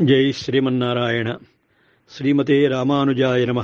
జై శ్రీమన్నారాయణ శ్రీమతే రామానుజాయ నమ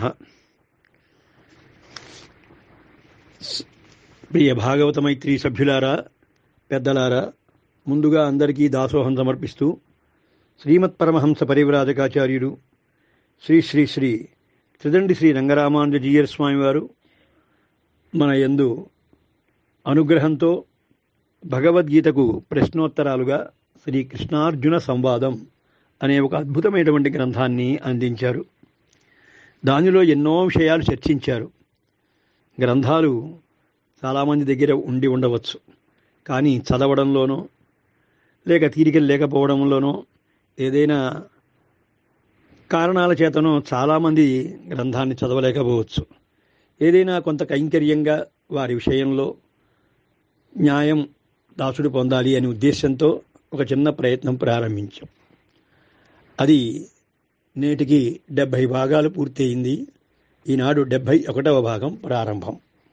ప్రియ భాగవత మైత్రి సభ్యులారా పెద్దలారా ముందుగా అందరికీ దాసోహం సమర్పిస్తూ శ్రీమత్ పరమహంస పరివ్రాజకాచార్యుడు శ్రీ శ్రీ శ్రీ త్రిదండి శ్రీ రంగరామానుజీయర్ స్వామి వారు మన యందు అనుగ్రహంతో భగవద్గీతకు ప్రశ్నోత్తరాలుగా శ్రీ కృష్ణార్జున సంవాదం అనే ఒక అద్భుతమైనటువంటి గ్రంథాన్ని అందించారు దానిలో ఎన్నో విషయాలు చర్చించారు గ్రంథాలు చాలామంది దగ్గర ఉండి ఉండవచ్చు కానీ చదవడంలోనో లేక తీరికలు లేకపోవడంలోనో ఏదైనా కారణాల చేతనో చాలామంది గ్రంథాన్ని చదవలేకపోవచ్చు ఏదైనా కొంత కైంకర్యంగా వారి విషయంలో న్యాయం దాసుడు పొందాలి అనే ఉద్దేశంతో ఒక చిన్న ప్రయత్నం ప్రారంభించాం అది నేటికి డెబ్భై భాగాలు పూర్తయింది ఈనాడు డెబ్భై ఒకటవ భాగం ప్రారంభం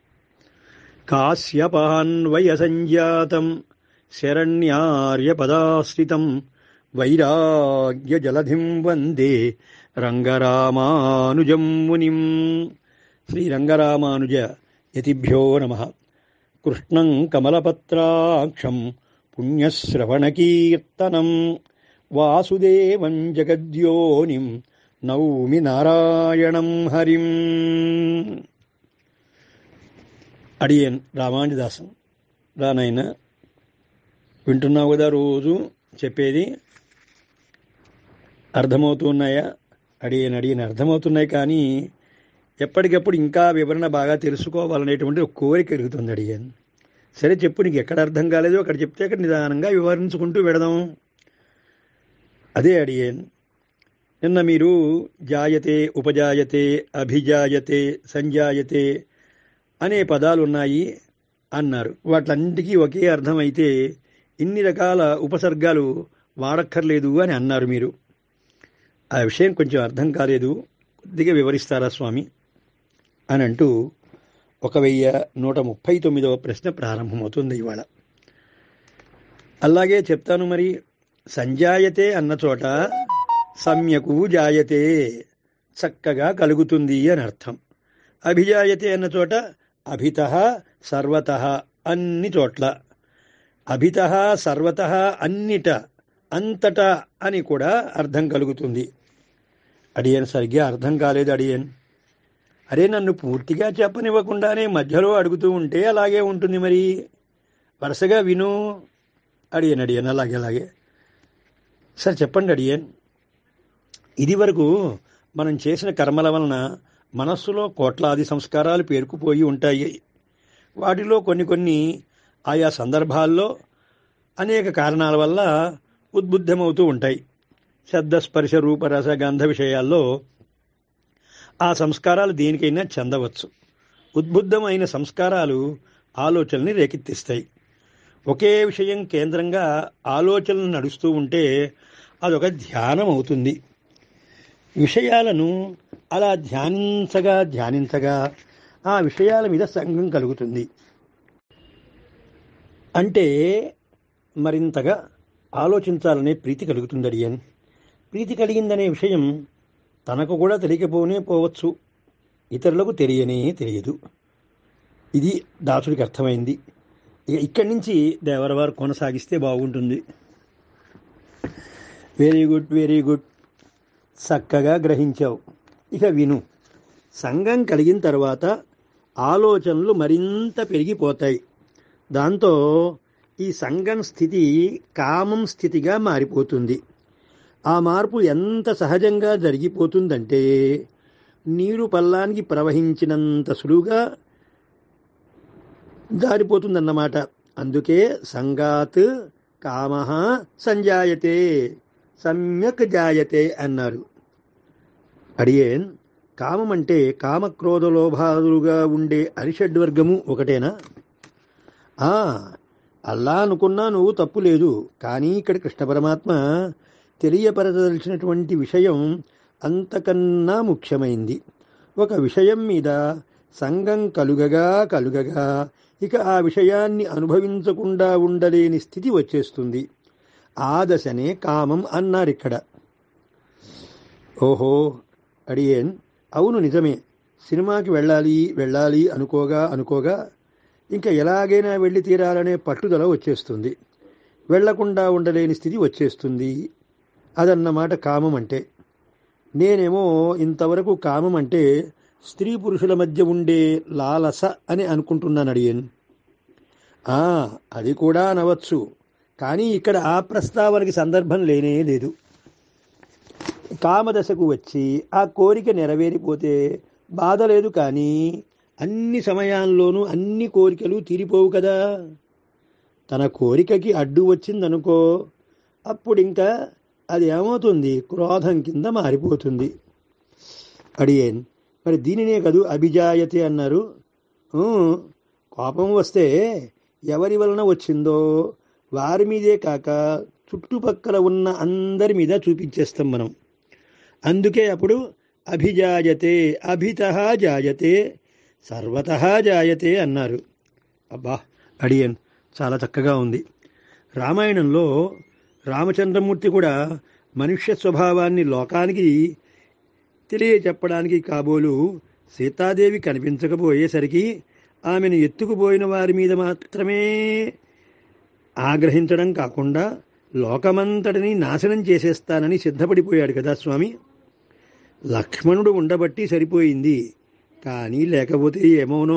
కాశ్యపాన్వయ సంజాతం శరణ్యార్యపదాశ్రితం వైరాగ్య జలధిం వందే రంగరామానుజం మునిం శ్రీరంగరామానుజ యతిభ్యో నమ కృష్ణం కమలపత్రాక్షం పుణ్యశ్రవణకీర్తనం వాసుదేవం జగద్యోనిం నౌమి నారాయణం హరిం అడియన్ రామానుదాసం రానాయన వింటున్నావు కదా రోజు చెప్పేది అర్థమవుతున్నాయా అడియన్ అడియన్ అర్థమవుతున్నాయి కానీ ఎప్పటికప్పుడు ఇంకా వివరణ బాగా తెలుసుకోవాలనేటువంటి ఒక కోరిక కలుగుతుంది అడిగాను సరే చెప్పు నీకు ఎక్కడ అర్థం కాలేదో అక్కడ చెప్తే అక్కడ నిదానంగా వివరించుకుంటూ వెడదాం అదే అడిగాను నిన్న మీరు జాయతే ఉపజాయతే అభిజాయతే సంజాయతే అనే పదాలు ఉన్నాయి అన్నారు వాటిలన్నిటికీ ఒకే అర్థమైతే ఇన్ని రకాల ఉపసర్గాలు వాడక్కర్లేదు అని అన్నారు మీరు ఆ విషయం కొంచెం అర్థం కాలేదు కొద్దిగా వివరిస్తారా స్వామి అని అంటూ ఒక వెయ్యి నూట ముప్పై తొమ్మిదవ ప్రశ్న ప్రారంభమవుతుంది ఇవాళ అలాగే చెప్తాను మరి సంజాయతే అన్న చోట సమ్యకు జాయతే చక్కగా కలుగుతుంది అని అర్థం అభిజాయతే అన్న చోట అభిత సర్వత అన్ని చోట్ల అభిత సర్వత అన్నిట అంతట అని కూడా అర్థం కలుగుతుంది అడియన్ సరిగ్గా అర్థం కాలేదు అడియన్ అరే నన్ను పూర్తిగా చెప్పనివ్వకుండానే మధ్యలో అడుగుతూ ఉంటే అలాగే ఉంటుంది మరి వరుసగా విను అడియన్ అడియన్ అలాగే అలాగే సరే చెప్పండి అడియన్ ఇది వరకు మనం చేసిన కర్మల వలన మనస్సులో కోట్లాది సంస్కారాలు పేరుకుపోయి ఉంటాయి వాటిలో కొన్ని కొన్ని ఆయా సందర్భాల్లో అనేక కారణాల వల్ల ఉద్బుద్ధమవుతూ ఉంటాయి శబ్ద స్పర్శ రూపరస గంధ విషయాల్లో ఆ సంస్కారాలు దేనికైనా చెందవచ్చు ఉద్బుద్ధమైన సంస్కారాలు ఆలోచనని రేకెత్తిస్తాయి ఒకే విషయం కేంద్రంగా ఆలోచనలు నడుస్తూ ఉంటే అదొక ధ్యానం అవుతుంది విషయాలను అలా ధ్యానించగా ధ్యానించగా ఆ విషయాల మీద సంఘం కలుగుతుంది అంటే మరింతగా ఆలోచించాలనే ప్రీతి కలుగుతుంది అడియన్ ప్రీతి కలిగిందనే విషయం తనకు కూడా తెలియకపోనే పోవచ్చు ఇతరులకు తెలియనే తెలియదు ఇది దాసుడికి అర్థమైంది ఇక ఇక్కడి నుంచి దేవరవారు కొనసాగిస్తే బాగుంటుంది వెరీ గుడ్ వెరీ గుడ్ చక్కగా గ్రహించావు ఇక విను సంఘం కలిగిన తర్వాత ఆలోచనలు మరింత పెరిగిపోతాయి దాంతో ఈ సంఘం స్థితి కామం స్థితిగా మారిపోతుంది ఆ మార్పు ఎంత సహజంగా జరిగిపోతుందంటే నీరు పల్లానికి ప్రవహించినంత సులువుగా జారిపోతుందన్నమాట అందుకే సంగాత్ కామ సంజాయతే సమ్యక్ జాయతే అన్నారు అడియేన్ కామం అంటే కామక్రోధలోభాదులుగా ఉండే అరిషడ్వర్గము ఒకటేనా ఆ అల్లా అనుకున్నా నువ్వు తప్పు లేదు కానీ ఇక్కడ కృష్ణ పరమాత్మ తెలియపరచదలిచినటువంటి విషయం అంతకన్నా ముఖ్యమైంది ఒక విషయం మీద సంఘం కలుగగా కలుగగా ఇక ఆ విషయాన్ని అనుభవించకుండా ఉండలేని స్థితి వచ్చేస్తుంది ఆ దశనే కామం అన్నారు ఇక్కడ ఓహో అడియేన్ అవును నిజమే సినిమాకి వెళ్ళాలి వెళ్ళాలి అనుకోగా అనుకోగా ఇంకా ఎలాగైనా వెళ్ళి తీరాలనే పట్టుదల వచ్చేస్తుంది వెళ్లకుండా ఉండలేని స్థితి వచ్చేస్తుంది అదన్నమాట కామం అంటే నేనేమో ఇంతవరకు కామం అంటే స్త్రీ పురుషుల మధ్య ఉండే లాలస అని అనుకుంటున్నాను అడియన్ ఆ అది కూడా అనవచ్చు కానీ ఇక్కడ ఆ ప్రస్తావనకి సందర్భం లేనే లేదు కామదశకు వచ్చి ఆ కోరిక నెరవేరిపోతే బాధ లేదు కానీ అన్ని సమయాల్లోనూ అన్ని కోరికలు తీరిపోవు కదా తన కోరికకి అడ్డు వచ్చిందనుకో అప్పుడు ఇంకా అది ఏమవుతుంది క్రోధం కింద మారిపోతుంది అడియేన్ మరి దీనినే కదూ అభిజాయతే అన్నారు ఊ, కోపం వస్తే ఎవరి వలన వచ్చిందో వారి మీదే కాక చుట్టుపక్కల ఉన్న అందరి మీద చూపించేస్తాం మనం అందుకే అప్పుడు అభిజాయతే అభిత జాయతే సర్వత జాయతే అన్నారు అబ్బా అడియన్ చాలా చక్కగా ఉంది రామాయణంలో రామచంద్రమూర్తి కూడా మనుష్య స్వభావాన్ని లోకానికి తెలియచెప్పడానికి కాబోలు సీతాదేవి కనిపించకపోయేసరికి ఆమెను ఎత్తుకుపోయిన వారి మీద మాత్రమే ఆగ్రహించడం కాకుండా లోకమంతటిని నాశనం చేసేస్తానని సిద్ధపడిపోయాడు కదా స్వామి లక్ష్మణుడు ఉండబట్టి సరిపోయింది కానీ లేకపోతే ఏమోనో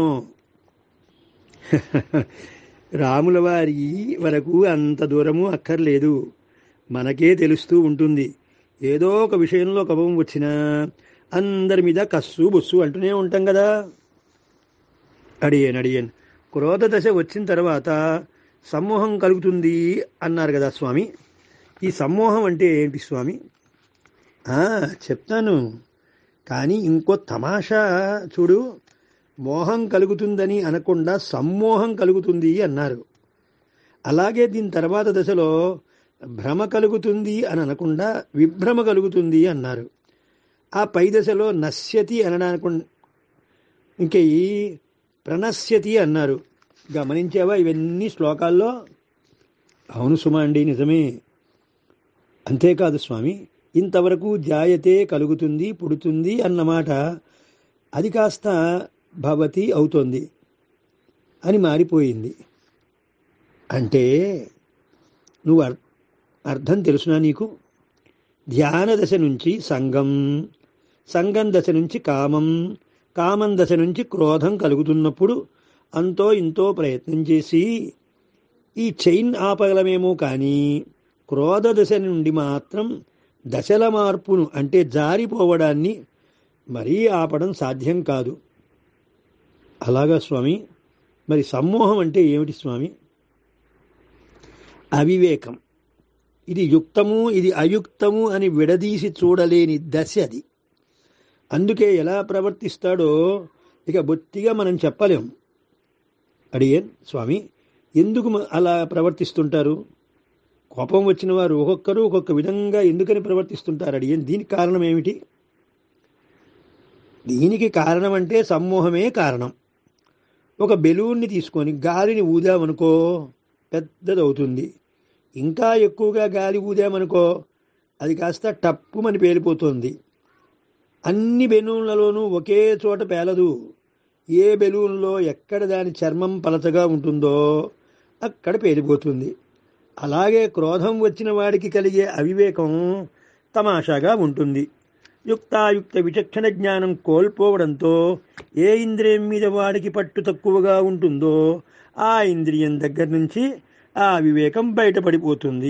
రాముల వారి వరకు అంత దూరము అక్కర్లేదు మనకే తెలుస్తూ ఉంటుంది ఏదో ఒక విషయంలో కోపం వచ్చినా అందరి మీద కస్సు బొస్సు అంటూనే ఉంటాం కదా అడియన్ అడియన్ క్రోధ దశ వచ్చిన తర్వాత సమ్మోహం కలుగుతుంది అన్నారు కదా స్వామి ఈ సమ్మోహం అంటే ఏంటి స్వామి ఆ, చెప్తాను కానీ ఇంకో తమాషా చూడు మోహం కలుగుతుందని అనకుండా సమ్మోహం కలుగుతుంది అన్నారు అలాగే దీని తర్వాత దశలో భ్రమ కలుగుతుంది అని అనకుండా విభ్రమ కలుగుతుంది అన్నారు ఆ పై దశలో నశ్యతి అనడానికి ఇంక ఈ ప్రణశ్యతి అన్నారు గమనించావా ఇవన్నీ శ్లోకాల్లో అవును సుమా అండి నిజమే అంతేకాదు స్వామి ఇంతవరకు జాయతే కలుగుతుంది పుడుతుంది అన్నమాట అది కాస్త భవతి అవుతోంది అని మారిపోయింది అంటే నువ్వు అర్- అర్థం తెలుసునా నీకు ధ్యాన దశ నుంచి సంగం సంగం దశ నుంచి కామం కామం దశ నుంచి క్రోధం కలుగుతున్నప్పుడు అంతో ఇంతో ప్రయత్నం చేసి ఈ చైన్ ఆపగలమేమో కానీ క్రోధ దశ నుండి మాత్రం దశల మార్పును అంటే జారిపోవడాన్ని మరీ ఆపడం సాధ్యం కాదు అలాగా స్వామి మరి సమ్మోహం అంటే ఏమిటి స్వామి అవివేకం ఇది యుక్తము ఇది అయుక్తము అని విడదీసి చూడలేని దశ అది అందుకే ఎలా ప్రవర్తిస్తాడో ఇక బొత్తిగా మనం చెప్పలేం అడిగేన్ స్వామి ఎందుకు మ- అలా ప్రవర్తిస్తుంటారు కోపం వచ్చిన వారు ఒక్కొక్కరు ఒక్కొక్క విధంగా ఎందుకని ప్రవర్తిస్తుంటారు అడిగేన్ దీనికి కారణం ఏమిటి దీనికి కారణం అంటే సమ్మోహమే కారణం ఒక బెలూన్ని తీసుకొని గాలిని ఊదామనుకో పెద్దదవుతుంది ఇంకా ఎక్కువగా గాలి ఊదామనుకో అది కాస్త టప్పుమని పేలిపోతుంది అన్ని బెలూన్లలోనూ ఒకే చోట పేలదు ఏ బెలూన్లో ఎక్కడ దాని చర్మం పలచగా ఉంటుందో అక్కడ పేలిపోతుంది అలాగే క్రోధం వచ్చిన వాడికి కలిగే అవివేకం తమాషాగా ఉంటుంది యుక్తాయుక్త విచక్షణ జ్ఞానం కోల్పోవడంతో ఏ ఇంద్రియం మీద వాడికి పట్టు తక్కువగా ఉంటుందో ఆ ఇంద్రియం దగ్గర నుంచి ఆ వివేకం బయటపడిపోతుంది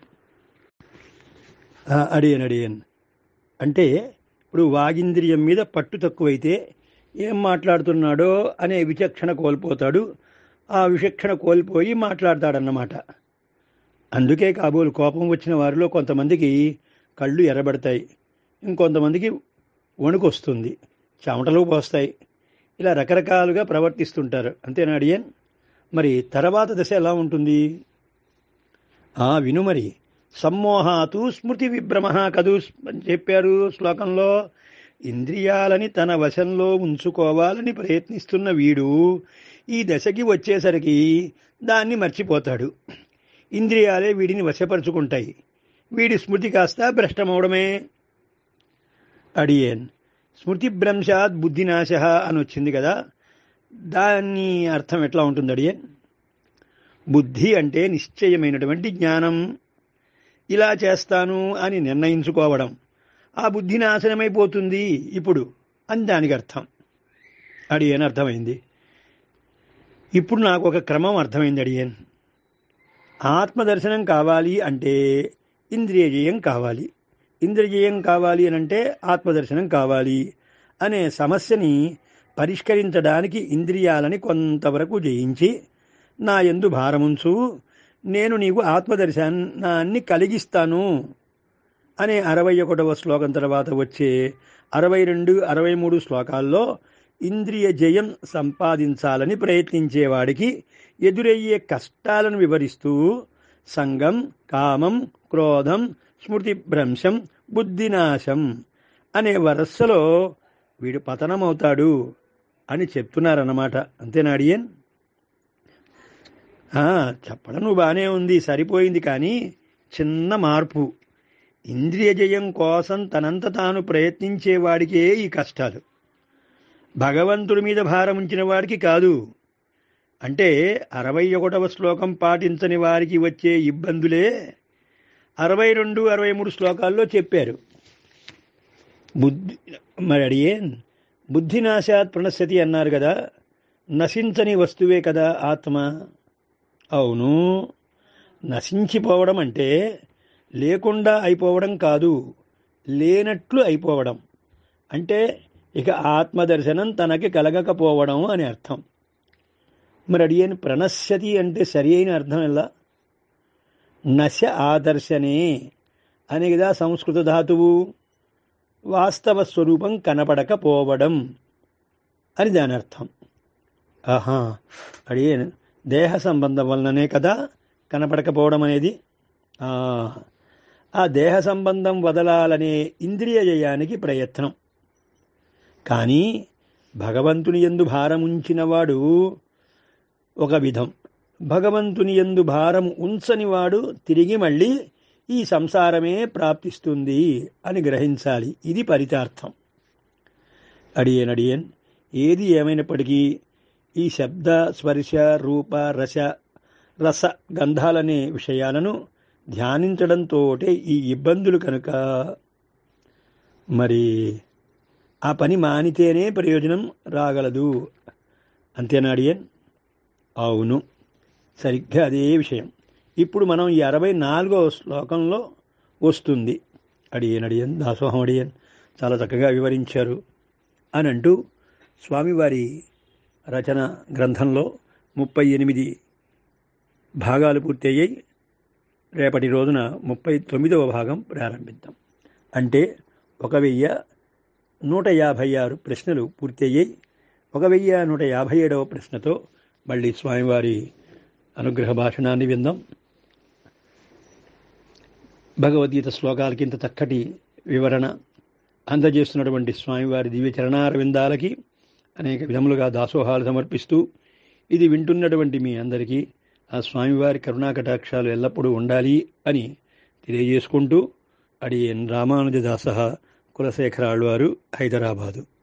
ఆ, అడియన్ అడియన్ అంటే ఇప్పుడు వాగింద్రియం మీద పట్టు తక్కువైతే ఏం మాట్లాడుతున్నాడో అనే విచక్షణ కోల్పోతాడు ఆ విచక్షణ కోల్పోయి మాట్లాడతాడన్నమాట అందుకే కాబోలు కోపం వచ్చిన వారిలో కొంతమందికి కళ్ళు ఎర్రబడతాయి ఇంకొంతమందికి వణుకు వస్తుంది చెమటలు పోస్తాయి ఇలా రకరకాలుగా ప్రవర్తిస్తుంటారు అంతేనా అడియన్ మరి తర్వాత దశ ఎలా ఉంటుంది ఆ విను మరి సమ్మోహాతు స్మృతి విభ్రమ కదు అని చెప్పారు శ్లోకంలో ఇంద్రియాలని తన వశంలో ఉంచుకోవాలని ప్రయత్నిస్తున్న వీడు ఈ దశకి వచ్చేసరికి దాన్ని మర్చిపోతాడు ఇంద్రియాలే వీడిని వశపరుచుకుంటాయి వీడి స్మృతి కాస్త భ్రష్టమవడమే అడియేన్ స్మృతి భ్రంశాత్ బుద్ధినాశ అని వచ్చింది కదా దాని అర్థం ఎట్లా ఉంటుంది అడియేన్ బుద్ధి అంటే నిశ్చయమైనటువంటి జ్ఞానం ఇలా చేస్తాను అని నిర్ణయించుకోవడం ఆ బుద్ధి నాశనమైపోతుంది ఇప్పుడు అని దానికి అర్థం అడియన్ అర్థమైంది ఇప్పుడు నాకు ఒక క్రమం అర్థమైంది అడియన్ ఆత్మదర్శనం కావాలి అంటే ఇంద్రియజయం కావాలి ఇంద్రియజయం కావాలి అని అంటే ఆత్మదర్శనం కావాలి అనే సమస్యని పరిష్కరించడానికి ఇంద్రియాలని కొంతవరకు జయించి నా ఎందు భారముంచు నేను నీకు ఆత్మదర్శనాన్ని కలిగిస్తాను అనే అరవై ఒకటవ శ్లోకం తర్వాత వచ్చే అరవై రెండు అరవై మూడు శ్లోకాల్లో ఇంద్రియ జయం సంపాదించాలని ప్రయత్నించేవాడికి ఎదురయ్యే కష్టాలను వివరిస్తూ సంగం కామం క్రోధం స్మృతి భ్రంశం బుద్ధినాశం అనే వరసలో వీడు పతనమవుతాడు అని చెప్తున్నారన్నమాట అంతేనా అడియన్ చెప్పడం నువ్వు బాగానే ఉంది సరిపోయింది కానీ చిన్న మార్పు ఇంద్రియ జయం కోసం తనంత తాను ప్రయత్నించేవాడికే ఈ కష్టాలు భగవంతుడి మీద భారం ఉంచిన వాడికి కాదు అంటే అరవై ఒకటవ శ్లోకం పాటించని వారికి వచ్చే ఇబ్బందులే అరవై రెండు అరవై మూడు శ్లోకాల్లో చెప్పారు బుద్ధి మరి అడిగేన్ బుద్ధినాశాత్ ప్రణశ్యతి అన్నారు కదా నశించని వస్తువే కదా ఆత్మ అవును నశించిపోవడం అంటే లేకుండా అయిపోవడం కాదు లేనట్లు అయిపోవడం అంటే ఇక ఆత్మదర్శనం తనకి కలగకపోవడం అని అర్థం మరి అడియని ప్రణశ్యతి అంటే సరి అయిన అర్థం ఎలా నశ ఆదర్శనే అని కదా సంస్కృత ధాతువు వాస్తవ స్వరూపం కనపడకపోవడం అని దాని అర్థం ఆహా అడిగేను దేహ సంబంధం వలననే కదా కనపడకపోవడం అనేది ఆ దేహ సంబంధం వదలాలనే ఇంద్రియ జయానికి ప్రయత్నం కానీ భగవంతుని ఎందు భారం ఉంచినవాడు ఒక విధం భగవంతుని ఎందు భారం ఉంచని వాడు తిరిగి మళ్ళీ ఈ సంసారమే ప్రాప్తిస్తుంది అని గ్రహించాలి ఇది పరితార్థం అడియన్ అడియన్ ఏది ఏమైనప్పటికీ ఈ శబ్ద స్పర్శ రూప రస రస గంధాలనే విషయాలను ధ్యానించడంతో ఈ ఇబ్బందులు కనుక మరి ఆ పని మానితేనే ప్రయోజనం రాగలదు అంతేనా అడియన్ అవును సరిగ్గా అదే విషయం ఇప్పుడు మనం ఈ అరవై నాలుగవ శ్లోకంలో వస్తుంది అడియన్ అడియన్ దాసోహం అడియన్ చాలా చక్కగా వివరించారు అని అంటూ స్వామివారి రచన గ్రంథంలో ముప్పై ఎనిమిది భాగాలు పూర్తయ్యాయి రేపటి రోజున ముప్పై తొమ్మిదవ భాగం ప్రారంభిద్దాం అంటే ఒక వెయ్యి నూట యాభై ఆరు ప్రశ్నలు పూర్తయ్యాయి ఒక వెయ్యి నూట యాభై ఏడవ ప్రశ్నతో మళ్ళీ స్వామివారి అనుగ్రహ భాషణాన్ని విందాం భగవద్గీత శ్లోకాలకి ఇంత చక్కటి వివరణ అందజేస్తున్నటువంటి స్వామివారి దివ్య చరణారవిందాలకి అనేక విధములుగా దాసోహాలు సమర్పిస్తూ ఇది వింటున్నటువంటి మీ అందరికీ ఆ స్వామివారి కరుణాకటాక్షాలు ఎల్లప్పుడూ ఉండాలి అని తెలియజేసుకుంటూ అడియన్ రామానుజదాస కులశేఖరాళ్ళు వారు హైదరాబాదు